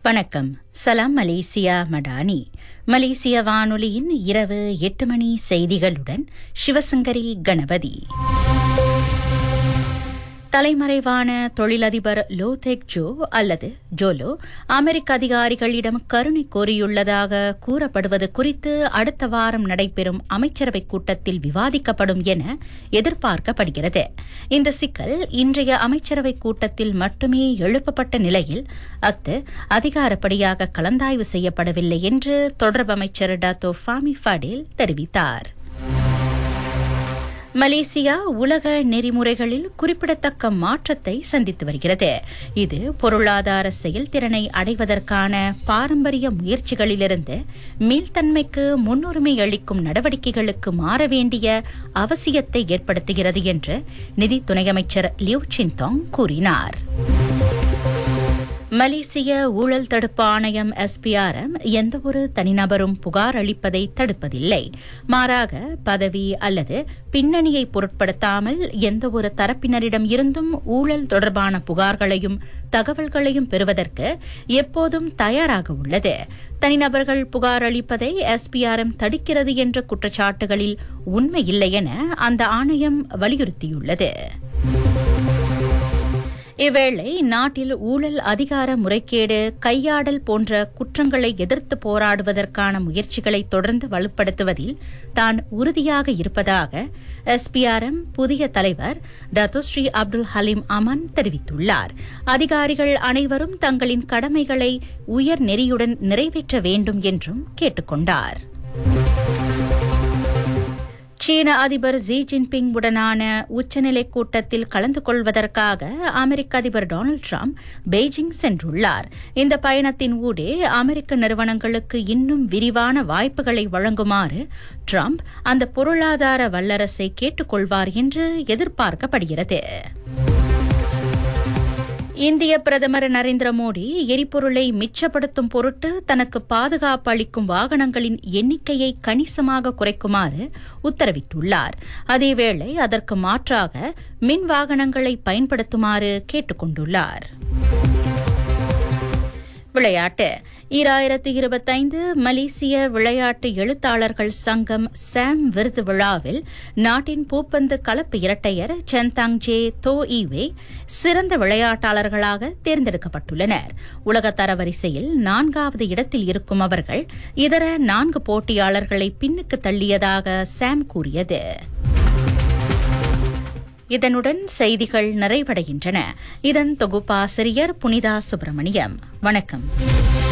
வணக்கம் சலாம் மலேசியா மடானி மலேசிய வானொலியின் இரவு எட்டு மணி செய்திகளுடன் சிவசங்கரி கணபதி தலைமறைவான தொழிலதிபர் லோதேக் ஜோ அல்லது ஜோலோ அமெரிக்க அதிகாரிகளிடம் கருணை கோரியுள்ளதாக கூறப்படுவது குறித்து அடுத்த வாரம் நடைபெறும் அமைச்சரவைக் கூட்டத்தில் விவாதிக்கப்படும் என எதிர்பார்க்கப்படுகிறது இந்த சிக்கல் இன்றைய அமைச்சரவைக் கூட்டத்தில் மட்டுமே எழுப்பப்பட்ட நிலையில் அத்து அதிகாரப்படியாக கலந்தாய்வு செய்யப்படவில்லை என்று தொடர்பு அமைச்சர் டாத்தோ ஃபாமி ஃபடேல் தெரிவித்தார் மலேசியா உலக நெறிமுறைகளில் குறிப்பிடத்தக்க மாற்றத்தை சந்தித்து வருகிறது இது பொருளாதார செயல்திறனை அடைவதற்கான பாரம்பரிய முயற்சிகளிலிருந்து மீள்தன்மைக்கு முன்னுரிமை அளிக்கும் நடவடிக்கைகளுக்கு மாற வேண்டிய அவசியத்தை ஏற்படுத்துகிறது என்று நிதி துணை அமைச்சர் லியூ சின்தாங் கூறினார் மலேசிய ஊழல் தடுப்பு ஆணையம் எஸ்பிஆர்எம் எந்தவொரு தனிநபரும் புகார் அளிப்பதை தடுப்பதில்லை மாறாக பதவி அல்லது பின்னணியை பொருட்படுத்தாமல் எந்தவொரு தரப்பினரிடம் இருந்தும் ஊழல் தொடர்பான புகார்களையும் தகவல்களையும் பெறுவதற்கு எப்போதும் தயாராக உள்ளது தனிநபர்கள் புகார் அளிப்பதை எஸ்பிஆர்எம் தடுக்கிறது என்ற குற்றச்சாட்டுகளில் உண்மையில்லை என அந்த ஆணையம் வலியுறுத்தியுள்ளது இவ்வேளை நாட்டில் ஊழல் அதிகார முறைகேடு கையாடல் போன்ற குற்றங்களை எதிர்த்து போராடுவதற்கான முயற்சிகளை தொடர்ந்து வலுப்படுத்துவதில் தான் உறுதியாக இருப்பதாக எஸ்பிஆர்எம் புதிய தலைவர் டத்துஸ்ரீ அப்துல் ஹலீம் அமான் தெரிவித்துள்ளார் அதிகாரிகள் அனைவரும் தங்களின் கடமைகளை உயர் நெறியுடன் நிறைவேற்ற வேண்டும் என்றும் கேட்டுக் கொண்டார் சீன அதிபர் ஜி ஜின்பிங் உடனான உச்சநிலை கூட்டத்தில் கலந்து கொள்வதற்காக அமெரிக்க அதிபர் டொனால்டு டிரம்ப் பெய்ஜிங் சென்றுள்ளார் இந்த பயணத்தின் ஊடே அமெரிக்க நிறுவனங்களுக்கு இன்னும் விரிவான வாய்ப்புகளை வழங்குமாறு டிரம்ப் அந்த பொருளாதார வல்லரசை கேட்டுக்கொள்வார் என்று எதிர்பார்க்கப்படுகிறது இந்திய பிரதமர் நரேந்திர மோடி எரிபொருளை மிச்சப்படுத்தும் பொருட்டு தனக்கு பாதுகாப்பு அளிக்கும் வாகனங்களின் எண்ணிக்கையை கணிசமாக குறைக்குமாறு உத்தரவிட்டுள்ளார் அதேவேளை அதற்கு மாற்றாக மின் வாகனங்களை பயன்படுத்துமாறு கேட்டுக் கொண்டுள்ளார் விளையாட்டு ஈராயிரத்து இருபத்தைந்து மலேசிய விளையாட்டு எழுத்தாளர்கள் சங்கம் சாம் விருது விழாவில் நாட்டின் பூப்பந்து கலப்பு இரட்டையர் சென்தாங் ஜே தோ ஈவே சிறந்த விளையாட்டாளர்களாக தேர்ந்தெடுக்கப்பட்டுள்ளனர் உலக தரவரிசையில் நான்காவது இடத்தில் இருக்கும் அவர்கள் இதர நான்கு போட்டியாளர்களை பின்னுக்கு தள்ளியதாக சாம் கூறியது இதனுடன் செய்திகள் நிறைவடைகின்றன இதன் தொகுப்பாசிரியர் புனிதா சுப்பிரமணியம் வணக்கம்